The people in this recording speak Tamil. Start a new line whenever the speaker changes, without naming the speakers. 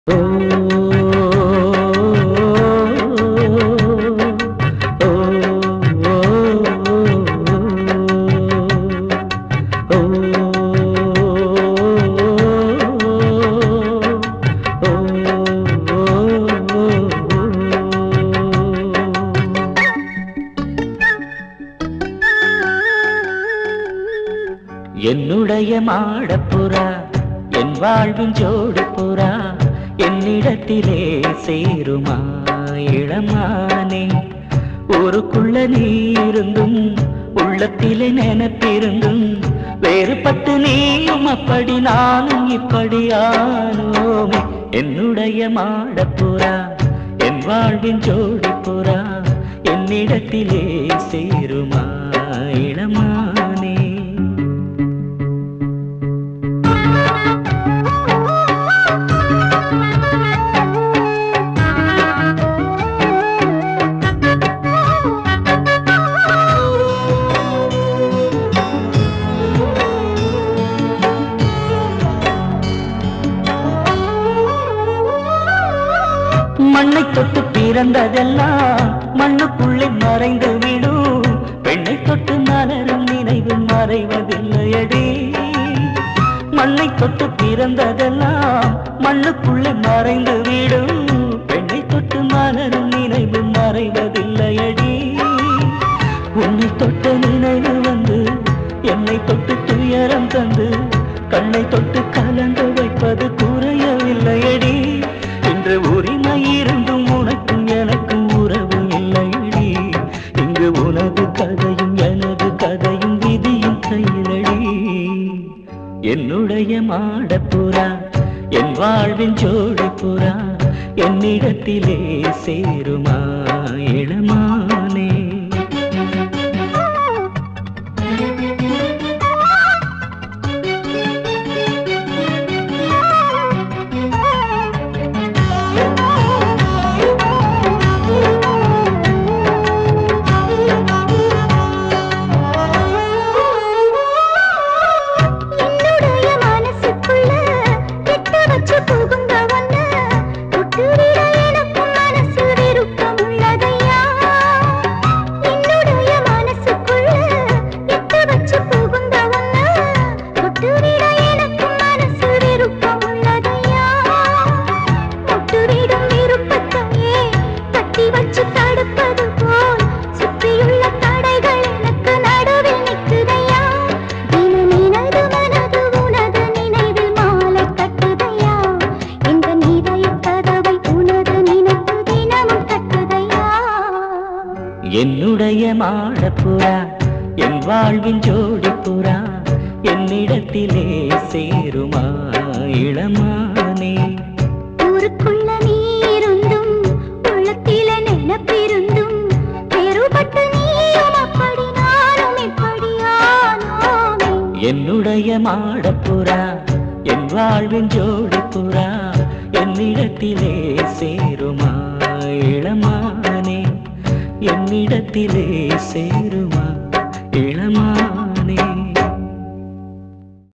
ஓ ஓ என்னுடைய மாடப்புறா என் வாழ்வின் ஜோடு புறா என்னிடத்திலே சேருமா இளமானே ஊருக்குள்ள நீ இருந்தும் உள்ளத்திலே நினைப்பிருந்தும் வேறுபட்டு நீயும் அப்படி நானும் இப்படி ஆனோமே என்னுடைய மாடப்புறா என் வாழ்வின் ஜோடி புறா என்னிடத்திலே சேருமா இளமானே மண்ணை தொட்டு பிறந்ததெல்லாம் மண்ணுக்குள்ளே மறைந்து விடும் பெண்ணை தொட்டு மலரும் நினைவு மறைவதில்லையடி மண்ணை தொட்டு பிறந்ததெல்லாம் மண்ணுக்குள்ளே மறைந்து விடும் பெண்ணை தொட்டு மலரும் நினைவு மறைவதில்லையடி உன்னை தொட்ட நினைவு வந்து என்னை தொட்டு துயரம் தந்து கண்ணை தொட்டு கலந்து வைப்பது குறையவில்லையடி இன்று உரிமை இருந்தும் உனக்கும் எனக்கும் உறவு இல்லையடி இங்கு உனது கதையும் எனது கதையும் விதியும் கையிலடி என்னுடைய மாடப்புறா என் வாழ்வின் ஜோடி புறா என்னிடத்திலே சேருமா இளமானே
என்னுடைய மனசுக்குள்ள கெட்ட வச்சு புகுந்த ஒண்ண விட்டுவிட எனக்கும் மனசு விருப்பம் உள்ளதையா என்னுடைய மனசுக்குள்ள கெட்ட வச்சு புகுந்த ஒண்ண விட்டுவிட எனக்கும் மனசு விருப்பம் உள்ளதையா விட்டுவிடும் விருப்பத்தையே கட்டி வச்சு தடுப்பது போல் சுற்றியுள்ள தடைகள் எனக்கு நடுவில் நிற்குதையா தினம் நினது மனது உனது நினைவில் மாலை கட்டுதையா இந்த நீதய கதவை உனது நினைப்பு தினமும் கட்டுதையா
என்னுடைய மாடப்புறா என் வாழ்வின் ஜோடி புறா என்னிடத்திலே சேருமா இளமானே
ஊருக்குள்ள நீ இருந்தும் உள்ளத்தில நினைப்பிருந்தும் வேறுபட்டு நீயும் அப்படி நானும் இப்படியானோமே
என்னுடைய மாடப்புறா என் வாழ்வின் ஜோடி புறா என்னிடத்திலே சேருமா இளமானே என்னிடத்திலே சேருமா இளமானே